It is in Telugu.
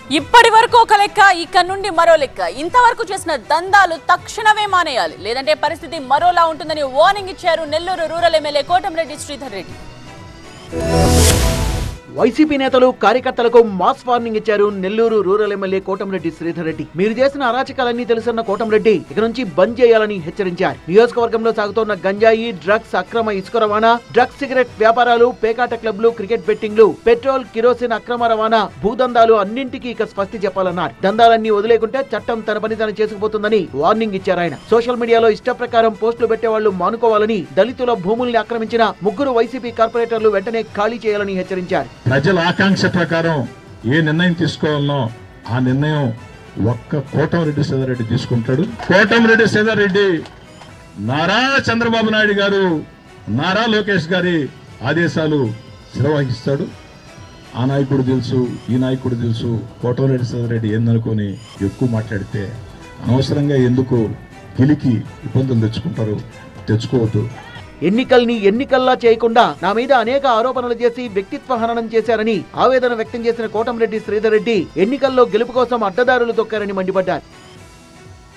ఇప్పటి వరకు ఒక లెక్క ఇక నుండి మరో లెక్క ఇంతవరకు చేసిన దందాలు తక్షణమే మానేయాలి లేదంటే పరిస్థితి మరోలా ఉంటుందని వార్నింగ్ ఇచ్చారు నెల్లూరు రూరల్ ఎమ్మెల్యే కోటంరెడ్డి శ్రీధర్ రెడ్డి వైసీపీ నేతలు కార్యకర్తలకు మాస్ వార్నింగ్ ఇచ్చారు నెల్లూరు రూరల్ ఎమ్మెల్యే కోటంరెడ్డి శ్రీధర్ రెడ్డి మీరు చేసిన అరాచకాలన్నీ తెలుసన్న కోటంరెడ్డి ఇక నుంచి బంద్ చేయాలని హెచ్చరించారు నియోజకవర్గంలో సాగుతోన్న గంజాయి డ్రగ్స్ అక్రమ ఇసుక రవాణా డ్రగ్స్ సిగరెట్ వ్యాపారాలు పేకాట క్లబ్లు క్రికెట్ బెట్టింగ్లు పెట్రోల్ కిరోసిన్ అక్రమ రవాణా భూదందాలు అన్నింటికీ ఇక స్పష్టి చెప్పాలన్నారు దందాలన్నీ వదిలేకుంటే చట్టం తన పని తను చేసుకుపోతుందని వార్నింగ్ ఇచ్చారు ఆయన సోషల్ మీడియాలో ఇష్ట ప్రకారం పోస్టులు పెట్టేవాళ్లు మానుకోవాలని దళితుల భూముల్ని ఆక్రమించిన ముగ్గురు వైసీపీ కార్పొరేటర్లు వెంటనే ఖాళీ చేయాలని హెచ్చరించారు ప్రజల ఆకాంక్ష ప్రకారం ఏ నిర్ణయం తీసుకోవాలనో ఆ నిర్ణయం ఒక్క కోటమిరెడ్డి సీతారెడ్డి తీసుకుంటాడు కోటమిరెడ్డి సీతారెడ్డి నారా చంద్రబాబు నాయుడు గారు నారా లోకేష్ గారి ఆదేశాలు నిర్వహిస్తాడు ఆ నాయకుడు తెలుసు ఈ నాయకుడు తెలుసు కోటమిరెడ్డి సీతారెడ్డి ఏందనుకొని ఎక్కువ మాట్లాడితే అనవసరంగా ఎందుకు గిలికి ఇబ్బందులు తెచ్చుకుంటారు తెచ్చుకోవద్దు ఎన్నికల్ని ఎన్నికల్లా చేయకుండా నా మీద అనేక ఆరోపణలు చేసి వ్యక్తిత్వ హననం చేశారని ఆవేదన వ్యక్తం చేసిన కోటంరెడ్డి శ్రీధర్ రెడ్డి ఎన్నికల్లో గెలుపు కోసం అడ్డదారులు తొక్కారని మండిపడ్డారు